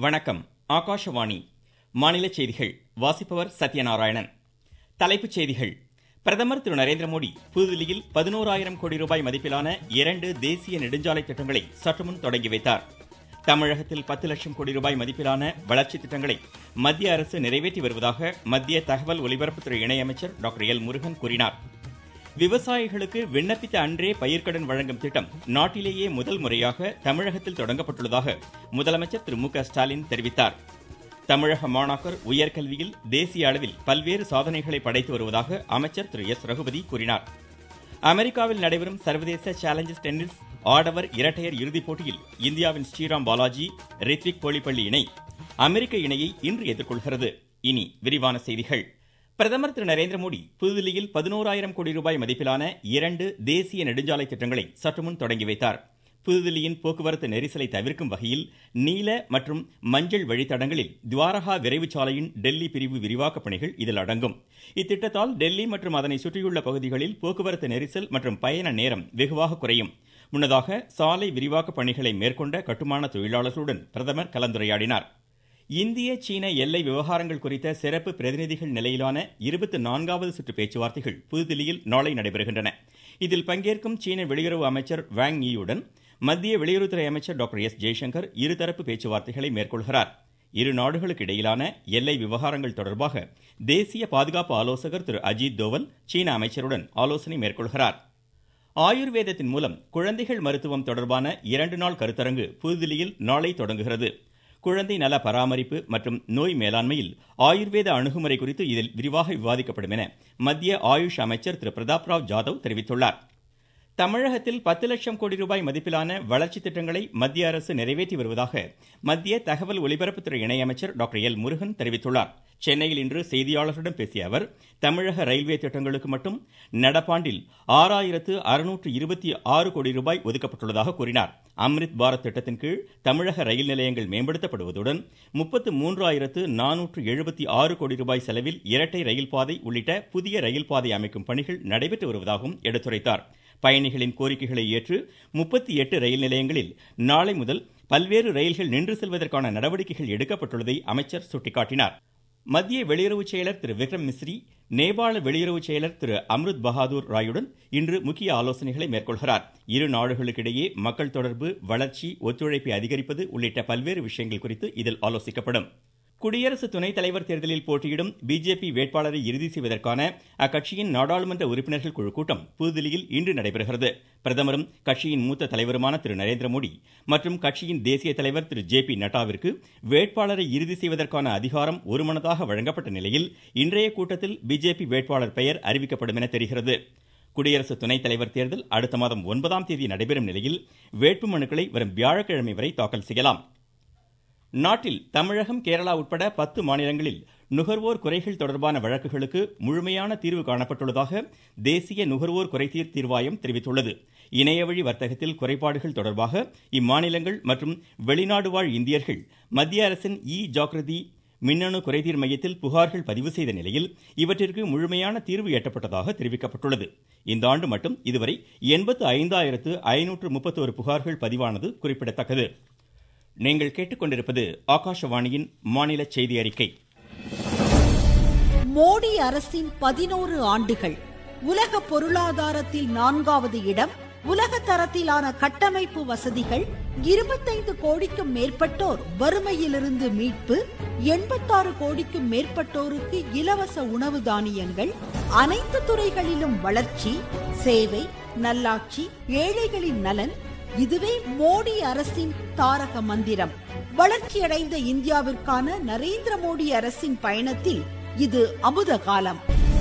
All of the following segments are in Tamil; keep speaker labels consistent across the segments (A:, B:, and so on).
A: வணக்கம் ஆகாஷவாணி மாநில செய்திகள் வாசிப்பவர் சத்யநாராயணன் தலைப்புச் செய்திகள் பிரதமர் திரு நரேந்திர மோடி புதுதில்லியில் பதினோராயிரம் கோடி ரூபாய் மதிப்பிலான இரண்டு தேசிய நெடுஞ்சாலை திட்டங்களை சற்றுமுன் தொடங்கி வைத்தார் தமிழகத்தில் பத்து லட்சம் கோடி ரூபாய் மதிப்பிலான வளர்ச்சி திட்டங்களை மத்திய அரசு நிறைவேற்றி வருவதாக மத்திய தகவல் ஒலிபரப்புத்துறை இணையமைச்சர் டாக்டர் எல் முருகன் கூறினார் விவசாயிகளுக்கு விண்ணப்பித்த அன்றே பயிர்க்கடன் வழங்கும் திட்டம் நாட்டிலேயே முதல் முறையாக தமிழகத்தில் தொடங்கப்பட்டுள்ளதாக முதலமைச்சர் திரு மு க ஸ்டாலின் தெரிவித்தார் தமிழக மாணாக்கர் உயர்கல்வியில் தேசிய அளவில் பல்வேறு சாதனைகளை படைத்து வருவதாக அமைச்சர் திரு எஸ் ரகுபதி கூறினார் அமெரிக்காவில் நடைபெறும் சர்வதேச சேலஞ்சர்ஸ் டென்னிஸ் ஆடவர் இரட்டையர் இறுதிப் போட்டியில் இந்தியாவின் ஸ்ரீராம் பாலாஜி ரித்விக் போலிப்பள்ளி இணை அமெரிக்க இணையை இன்று எதிர்கொள்கிறது இனி விரிவான செய்திகள் பிரதமர் திரு நரேந்திர மோடி புதுதில்லியில் பதினோராயிரம் கோடி ரூபாய் மதிப்பிலான இரண்டு தேசிய நெடுஞ்சாலை திட்டங்களை சற்றுமுன் தொடங்கி வைத்தார் புதுதில்லியின் போக்குவரத்து நெரிசலை தவிர்க்கும் வகையில் நீல மற்றும் மஞ்சள் வழித்தடங்களில் துவாரகா விரைவு சாலையின் டெல்லி பிரிவு விரிவாக்கப் பணிகள் இதில் அடங்கும் இத்திட்டத்தால் டெல்லி மற்றும் அதனை சுற்றியுள்ள பகுதிகளில் போக்குவரத்து நெரிசல் மற்றும் பயண நேரம் வெகுவாக குறையும் முன்னதாக சாலை விரிவாக்கப் பணிகளை மேற்கொண்ட கட்டுமான தொழிலாளர்களுடன் பிரதமர் கலந்துரையாடினார் இந்திய சீன எல்லை விவகாரங்கள் குறித்த சிறப்பு பிரதிநிதிகள் நிலையிலான இருபத்தி நான்காவது சுற்று பேச்சுவார்த்தைகள் புதுதில்லியில் நாளை நடைபெறுகின்றன இதில் பங்கேற்கும் சீன வெளியுறவு அமைச்சர் வாங் ஈயுடன் மத்திய வெளியுறவுத்துறை அமைச்சர் டாக்டர் எஸ் ஜெய்சங்கர் இருதரப்பு பேச்சுவார்த்தைகளை மேற்கொள்கிறார் இரு நாடுகளுக்கு இடையிலான எல்லை விவகாரங்கள் தொடர்பாக தேசிய பாதுகாப்பு ஆலோசகர் திரு அஜித் தோவல் சீன அமைச்சருடன் ஆலோசனை மேற்கொள்கிறார் ஆயுர்வேதத்தின் மூலம் குழந்தைகள் மருத்துவம் தொடர்பான இரண்டு நாள் கருத்தரங்கு புதுதில்லியில் நாளை தொடங்குகிறது குழந்தை நல பராமரிப்பு மற்றும் நோய் மேலாண்மையில் ஆயுர்வேத அணுகுமுறை குறித்து இதில் விரிவாக விவாதிக்கப்படும் என மத்திய ஆயுஷ் அமைச்சர் திரு பிரதாப் ராவ் ஜாதவ் தெரிவித்துள்ளார் தமிழகத்தில் பத்து லட்சம் கோடி ரூபாய் மதிப்பிலான வளர்ச்சி திட்டங்களை மத்திய அரசு நிறைவேற்றி வருவதாக மத்திய தகவல் ஒலிபரப்புத்துறை இணையமைச்சர் டாக்டர் எல் முருகன் தெரிவித்துள்ளார் சென்னையில் இன்று செய்தியாளர்களிடம் பேசிய அவர் தமிழக ரயில்வே திட்டங்களுக்கு மட்டும் நடப்பாண்டில் ஆறாயிரத்து அறுநூற்று இருபத்தி ஆறு கோடி ரூபாய் ஒதுக்கப்பட்டுள்ளதாக கூறினார் அம்ரித் பாரத் திட்டத்தின் கீழ் தமிழக ரயில் நிலையங்கள் மேம்படுத்தப்படுவதுடன் முப்பத்து மூன்றாயிரத்து நானூற்று எழுபத்தி ஆறு கோடி ரூபாய் செலவில் இரட்டை ரயில் பாதை உள்ளிட்ட புதிய ரயில் பாதை அமைக்கும் பணிகள் நடைபெற்று வருவதாகவும் எடுத்துரைத்தார் பயணிகளின் கோரிக்கைகளை ஏற்று முப்பத்தி எட்டு ரயில் நிலையங்களில் நாளை முதல் பல்வேறு ரயில்கள் நின்று செல்வதற்கான நடவடிக்கைகள் எடுக்கப்பட்டுள்ளதை அமைச்சர் சுட்டிக்காட்டினார் மத்திய வெளியுறவு செயலர் திரு விக்ரம் மிஸ்ரி நேபாள வெளியுறவு செயலர் திரு அம்ருத் பஹாதூர் ராயுடன் இன்று முக்கிய ஆலோசனைகளை மேற்கொள்கிறார் இரு நாடுகளுக்கிடையே மக்கள் தொடர்பு வளர்ச்சி ஒத்துழைப்பை அதிகரிப்பது உள்ளிட்ட பல்வேறு விஷயங்கள் குறித்து இதில் ஆலோசிக்கப்படும் குடியரசு துணைத் தலைவர் தேர்தலில் போட்டியிடும் பிஜேபி வேட்பாளரை இறுதி செய்வதற்கான அக்கட்சியின் நாடாளுமன்ற உறுப்பினர்கள் குழு கூட்டம் புதுதில்லியில் இன்று நடைபெறுகிறது பிரதமரும் கட்சியின் மூத்த தலைவருமான திரு நரேந்திர மோடி மற்றும் கட்சியின் தேசிய தலைவர் திரு ஜே பி நட்டாவிற்கு வேட்பாளரை இறுதி செய்வதற்கான அதிகாரம் ஒருமனதாக வழங்கப்பட்ட நிலையில் இன்றைய கூட்டத்தில் பிஜேபி வேட்பாளர் பெயர் அறிவிக்கப்படும் என தெரிகிறது குடியரசு துணைத் தலைவர் தேர்தல் அடுத்த மாதம் ஒன்பதாம் தேதி நடைபெறும் நிலையில் வேட்புமனுக்களை வரும் வியாழக்கிழமை வரை தாக்கல் செய்யலாம் நாட்டில் தமிழகம் கேரளா உட்பட பத்து மாநிலங்களில் நுகர்வோர் குறைகள் தொடர்பான வழக்குகளுக்கு முழுமையான தீர்வு காணப்பட்டுள்ளதாக தேசிய நுகர்வோர் குறைதீர் தீர்வாயம் தெரிவித்துள்ளது இணையவழி வர்த்தகத்தில் குறைபாடுகள் தொடர்பாக இம்மாநிலங்கள் மற்றும் வெளிநாடு வாழ் இந்தியர்கள் மத்திய அரசின் இ ஜாக்கிரதி மின்னணு குறைதீர் மையத்தில் புகார்கள் பதிவு செய்த நிலையில் இவற்றிற்கு முழுமையான தீர்வு எட்டப்பட்டதாக தெரிவிக்கப்பட்டுள்ளது இந்த ஆண்டு மட்டும் இதுவரை எண்பத்து ஐந்தாயிரத்து ஐநூற்று முப்பத்தோரு புகார்கள் பதிவானது குறிப்பிடத்தக்கது நீங்கள் கேட்டுக்கொண்டிருப்பது ஆகாஷவாணியின் மாநில செய்தி அறிக்கை
B: மோடி அரசின் பதினோரு ஆண்டுகள் உலக பொருளாதாரத்தில் நான்காவது இடம் உலக தரத்திலான கட்டமைப்பு வசதிகள் இருபத்தைந்து கோடிக்கும் மேற்பட்டோர் வறுமையிலிருந்து மீட்பு எண்பத்தாறு கோடிக்கும் மேற்பட்டோருக்கு இலவச உணவு தானியங்கள் அனைத்து துறைகளிலும் வளர்ச்சி சேவை நல்லாட்சி ஏழைகளின் நலன் இதுவே மோடி அரசின் தாரக மந்திரம் வளர்ச்சியடைந்த இந்தியாவிற்கான நரேந்திர மோடி அரசின் பயணத்தில் இது அமுத காலம்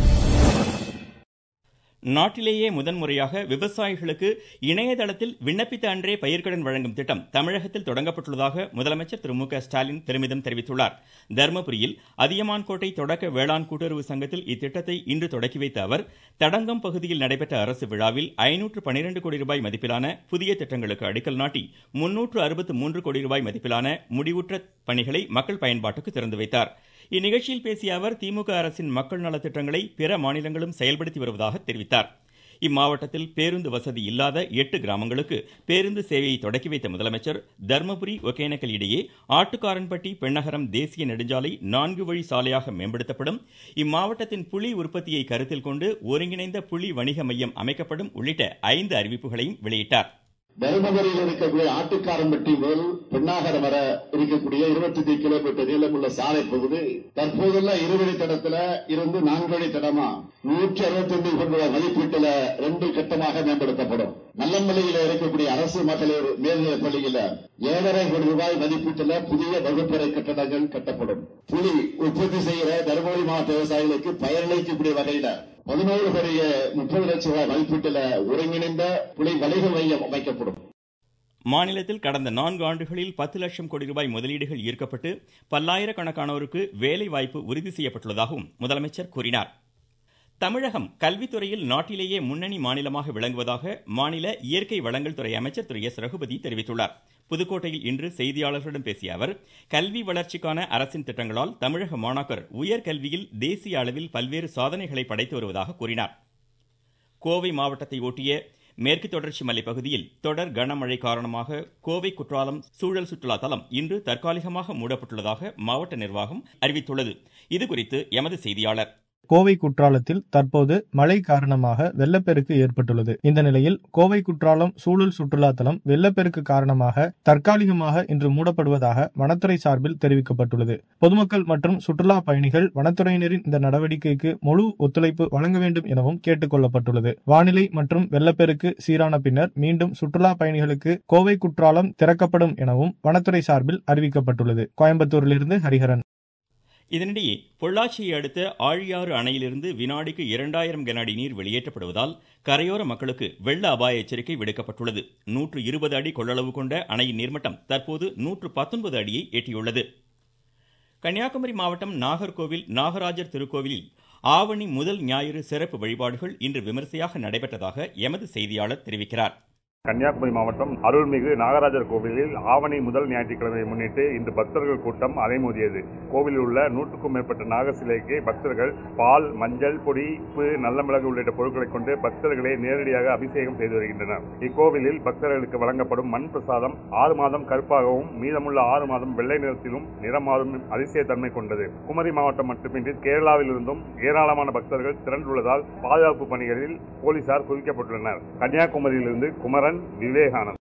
A: நாட்டிலேயே முதன்முறையாக விவசாயிகளுக்கு இணையதளத்தில் விண்ணப்பித்த அன்றே பயிர்க்கடன் வழங்கும் திட்டம் தமிழகத்தில் தொடங்கப்பட்டுள்ளதாக முதலமைச்சர் திரு மு க ஸ்டாலின் பெருமிதம் தெரிவித்துள்ளார் தருமபுரியில் அதியமான்கோட்டை தொடக்க வேளாண் கூட்டுறவு சங்கத்தில் இத்திட்டத்தை இன்று தொடக்கி வைத்த அவர் தடங்கம் பகுதியில் நடைபெற்ற அரசு விழாவில் ஐநூற்று பனிரெண்டு கோடி ரூபாய் மதிப்பிலான புதிய திட்டங்களுக்கு அடிக்கல் நாட்டி முன்னூற்று அறுபத்து மூன்று கோடி ரூபாய் மதிப்பிலான முடிவுற்ற பணிகளை மக்கள் பயன்பாட்டுக்கு திறந்து வைத்தார் இந்நிகழ்ச்சியில் பேசிய அவர் திமுக அரசின் மக்கள் நலத்திட்டங்களை பிற மாநிலங்களும் செயல்படுத்தி வருவதாக தெரிவித்தார் இம்மாவட்டத்தில் பேருந்து வசதி இல்லாத எட்டு கிராமங்களுக்கு பேருந்து சேவையை தொடக்கி வைத்த முதலமைச்சர் தர்மபுரி ஒகேனக்கல் இடையே ஆட்டுக்காரன்பட்டி பெண்ணகரம் தேசிய நெடுஞ்சாலை நான்கு வழி சாலையாக மேம்படுத்தப்படும் இம்மாவட்டத்தின் புலி உற்பத்தியை கருத்தில் கொண்டு ஒருங்கிணைந்த புலி வணிக மையம் அமைக்கப்படும் உள்ளிட்ட ஐந்து அறிவிப்புகளையும் வெளியிட்டார்
C: தருமபுரியில் இருக்கக்கூடிய ஆட்டுக்காரம்பட்டி முதல் பெண்ணாகரம் வர இருக்கக்கூடிய இருபத்தி கிலோமீட்டர் நீளமுள்ள சாலை பகுதி தற்போதுள்ள இருவழி தடத்துல இருந்து நான்கு வழி தடமா நூற்றி அறுபத்தி ஒன்பது கோடி ரூபாய் மதிப்பீட்டுல ரெண்டு கட்டமாக மேம்படுத்தப்படும் நல்லமலையில இருக்கக்கூடிய அரசு மகளிர் மேல்நிலைப் பள்ளியில ஏழரை கோடி ரூபாய் மதிப்பீட்டுல புதிய வகுப்பறை கட்டடங்கள் கட்டப்படும் புலி உற்பத்தி செய்கிற தருமபுரி மாவட்ட விவசாயிகளுக்கு பயனளிக்கக்கூடிய வகையில பதினோரு பெரிய முப்பது லட்சம் ரூபாய் மதிப்பீட்டுல ஒருங்கிணைந்த புலி வணிக மையம் அமைக்கப்படும்
A: மாநிலத்தில் கடந்த நான்கு ஆண்டுகளில் பத்து லட்சம் கோடி ரூபாய் முதலீடுகள் ஈர்க்கப்பட்டு பல்லாயிரக்கணக்கானோருக்கு வேலை வாய்ப்பு உறுதி செய்யப்பட்டுள்ளதாகவும் முதலமைச்சர் கூறினார் தமிழகம் கல்வித்துறையில் நாட்டிலேயே முன்னணி மாநிலமாக விளங்குவதாக மாநில இயற்கை வளங்கள் துறை அமைச்சர் திரு எஸ் ரகுபதி தெரிவித்துள்ளார் புதுக்கோட்டையில் இன்று செய்தியாளர்களிடம் பேசிய அவர் கல்வி வளர்ச்சிக்கான அரசின் திட்டங்களால் தமிழக மாணாக்கர் உயர்கல்வியில் தேசிய அளவில் பல்வேறு சாதனைகளை படைத்து வருவதாக கூறினார் கோவை மாவட்டத்தை ஒட்டிய மேற்கு தொடர்ச்சி மலை பகுதியில் தொடர் கனமழை காரணமாக கோவை குற்றாலம் சூழல் சுற்றுலா தலம் இன்று தற்காலிகமாக மூடப்பட்டுள்ளதாக மாவட்ட நிர்வாகம் அறிவித்துள்ளது இதுகுறித்து எமது செய்தியாளர்
D: கோவை குற்றாலத்தில் தற்போது மழை காரணமாக வெள்ளப்பெருக்கு ஏற்பட்டுள்ளது இந்த நிலையில் கோவை குற்றாலம் சூழல் சுற்றுலா தலம் வெள்ளப்பெருக்கு காரணமாக தற்காலிகமாக இன்று மூடப்படுவதாக வனத்துறை சார்பில் தெரிவிக்கப்பட்டுள்ளது பொதுமக்கள் மற்றும் சுற்றுலா பயணிகள் வனத்துறையினரின் இந்த நடவடிக்கைக்கு முழு ஒத்துழைப்பு வழங்க வேண்டும் எனவும் கேட்டுக் கொள்ளப்பட்டுள்ளது வானிலை மற்றும் வெள்ளப்பெருக்கு சீரான பின்னர் மீண்டும் சுற்றுலா பயணிகளுக்கு கோவை குற்றாலம் திறக்கப்படும் எனவும் வனத்துறை சார்பில் அறிவிக்கப்பட்டுள்ளது கோயம்புத்தூரிலிருந்து ஹரிஹரன்
A: இதனிடையே பொள்ளாச்சியை அடுத்த ஆழியாறு அணையிலிருந்து வினாடிக்கு இரண்டாயிரம் கனஅடி நீர் வெளியேற்றப்படுவதால் கரையோர மக்களுக்கு வெள்ள அபாய எச்சரிக்கை விடுக்கப்பட்டுள்ளது நூற்று இருபது அடி கொள்ளளவு கொண்ட அணையின் நீர்மட்டம் தற்போது நூற்று பத்தொன்பது அடியை எட்டியுள்ளது கன்னியாகுமரி மாவட்டம் நாகர்கோவில் நாகராஜர் திருக்கோவிலில் ஆவணி முதல் ஞாயிறு சிறப்பு வழிபாடுகள் இன்று விமரிசையாக நடைபெற்றதாக எமது செய்தியாளர் தெரிவிக்கிறார்
E: கன்னியாகுமரி மாவட்டம் அருள்மிகு நாகராஜர் கோவிலில் ஆவணி முதல் ஞாயிற்றுக்கிழமையை முன்னிட்டு இன்று பக்தர்கள் கூட்டம் அலைமோதியது கோவிலில் உள்ள நூற்றுக்கும் மேற்பட்ட நாக சிலைக்கு பக்தர்கள் பால் மஞ்சள் பொடி உப்பு நல்ல மிளகு உள்ளிட்ட பொருட்களை கொண்டு பக்தர்களே நேரடியாக அபிஷேகம் செய்து வருகின்றனர் இக்கோவிலில் பக்தர்களுக்கு வழங்கப்படும் மண் பிரசாதம் ஆறு மாதம் கருப்பாகவும் மீதமுள்ள ஆறு மாதம் வெள்ளை நிறத்திலும் நிறமாறும் அதிசய தன்மை கொண்டது குமரி மாவட்டம் மட்டுமின்றி கேரளாவில் இருந்தும் ஏராளமான பக்தர்கள் திரண்டுள்ளதால் பாதுகாப்பு பணிகளில் போலீசார் குவிக்கப்பட்டுள்ளனர் கன்னியாகுமரியிலிருந்து குமரன் விவேகானந்த்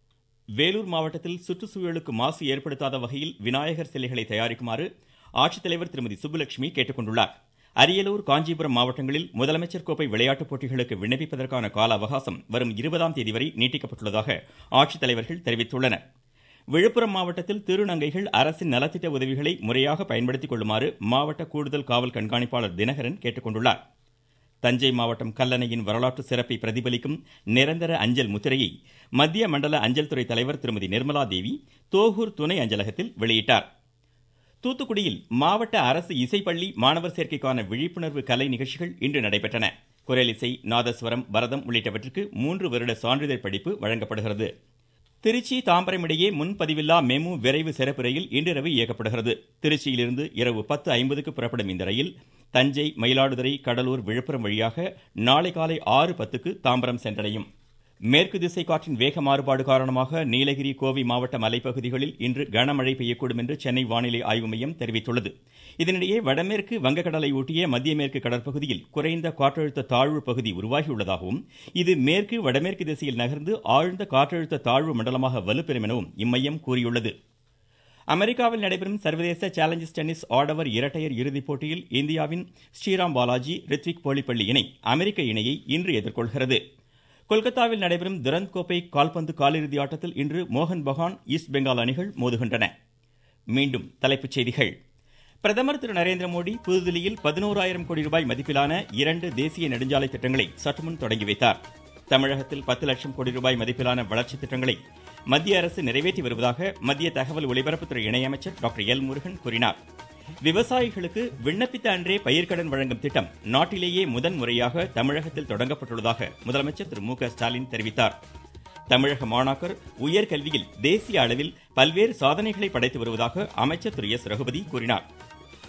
A: வேலூர் மாவட்டத்தில் சுற்றுச்சூழலுக்கு மாசு ஏற்படுத்தாத வகையில் விநாயகர் சிலைகளை தயாரிக்குமாறு ஆட்சித்தலைவர் திருமதி சுப்புலட்சுமி கேட்டுக்கொண்டுள்ளார் அரியலூர் காஞ்சிபுரம் மாவட்டங்களில் முதலமைச்சர் கோப்பை விளையாட்டுப் போட்டிகளுக்கு விண்ணப்பிப்பதற்கான கால அவகாசம் வரும் இருபதாம் தேதி வரை நீட்டிக்கப்பட்டுள்ளதாக ஆட்சித்தலைவர்கள் தெரிவித்துள்ளனர் விழுப்புரம் மாவட்டத்தில் திருநங்கைகள் அரசின் நலத்திட்ட உதவிகளை முறையாக பயன்படுத்திக் கொள்ளுமாறு மாவட்ட கூடுதல் காவல் கண்காணிப்பாளர் தினகரன் கேட்டுக்கொண்டுள்ளார் தஞ்சை மாவட்டம் கல்லணையின் வரலாற்று சிறப்பை பிரதிபலிக்கும் நிரந்தர அஞ்சல் முத்திரையை மத்திய மண்டல அஞ்சல் துறை தலைவர் திருமதி நிர்மலா தேவி தோகூர் துணை அஞ்சலகத்தில் வெளியிட்டார் தூத்துக்குடியில் மாவட்ட அரசு இசைப்பள்ளி மாணவர் சேர்க்கைக்கான விழிப்புணர்வு கலை நிகழ்ச்சிகள் இன்று நடைபெற்றன குரலிசை நாதஸ்வரம் பரதம் உள்ளிட்டவற்றுக்கு மூன்று வருட சான்றிதழ் படிப்பு வழங்கப்படுகிறது திருச்சி தாம்பரம் இடையே முன்பதிவில்லா மெமு விரைவு சிறப்பு ரயில் இன்றிரவு இயக்கப்படுகிறது திருச்சியிலிருந்து இரவு பத்து ஐம்பதுக்கு புறப்படும் இந்த ரயில் தஞ்சை மயிலாடுதுறை கடலூர் விழுப்புரம் வழியாக நாளை காலை ஆறு பத்துக்கு தாம்பரம் சென்றடையும் மேற்கு திசை காற்றின் வேக மாறுபாடு காரணமாக நீலகிரி கோவை மாவட்ட மலைப்பகுதிகளில் இன்று கனமழை பெய்யக்கூடும் என்று சென்னை வானிலை ஆய்வு மையம் தெரிவித்துள்ளது இதனிடையே வடமேற்கு வங்கக்கடலை ஒட்டிய மத்திய மேற்கு கடற்பகுதியில் குறைந்த காற்றழுத்த தாழ்வு பகுதி உருவாகியுள்ளதாகவும் இது மேற்கு வடமேற்கு திசையில் நகர்ந்து ஆழ்ந்த காற்றழுத்த தாழ்வு மண்டலமாக வலுப்பெறும் எனவும் இம்மையம் கூறியுள்ளது அமெரிக்காவில் நடைபெறும் சர்வதேச சேலஞ்சர்ஸ் டென்னிஸ் ஆடவர் இரட்டையர் இறுதிப் போட்டியில் இந்தியாவின் ஸ்ரீராம் பாலாஜி ரித்விக் போலிப்பள்ளி இணை அமெரிக்க இணையை இன்று எதிர்கொள்கிறது கொல்கத்தாவில் நடைபெறும் துரந்த் கோப்பை கால்பந்து காலிறுதி ஆட்டத்தில் இன்று மோகன் பகான் ஈஸ்ட் பெங்கால் அணிகள் மோதுகின்றன மீண்டும் தலைப்புச் செய்திகள் பிரதமர் திரு நரேந்திர மோடி புதுதில்லியில் பதினோராயிரம் கோடி ரூபாய் மதிப்பிலான இரண்டு தேசிய நெடுஞ்சாலை திட்டங்களை சற்றுமுன் தொடங்கி வைத்தார் தமிழகத்தில் பத்து லட்சம் கோடி ரூபாய் மதிப்பிலான வளர்ச்சி திட்டங்களை மத்திய அரசு நிறைவேற்றி வருவதாக மத்திய தகவல் ஒலிபரப்புத்துறை இணையமைச்சர் டாக்டர் எல் முருகன் கூறினார் விவசாயிகளுக்கு விண்ணப்பித்த அன்றே பயிர்க்கடன் வழங்கும் திட்டம் நாட்டிலேயே முதன் முறையாக தமிழகத்தில் தொடங்கப்பட்டுள்ளதாக முதலமைச்சர் திரு மு க ஸ்டாலின் தெரிவித்தார் தமிழக மாணாக்கர் உயர்கல்வியில் தேசிய அளவில் பல்வேறு சாதனைகளை படைத்து வருவதாக அமைச்சர் திரு எஸ் ரகுபதி கூறினார்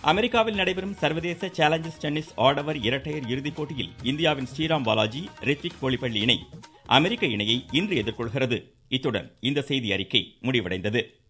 A: அமெரிக்காவில் நடைபெறும் சர்வதேச சேலஞ்சர்ஸ் டென்னிஸ் ஆடவர் இரட்டையர் இறுதிப் போட்டியில் இந்தியாவின் ஸ்ரீராம் பாலாஜி ரித்விக் போலிப்பள்ளி இணை அமெரிக்க இணையை இன்று எதிர்கொள்கிறது இத்துடன் இந்த செய்தி அறிக்கை முடிவடைந்தது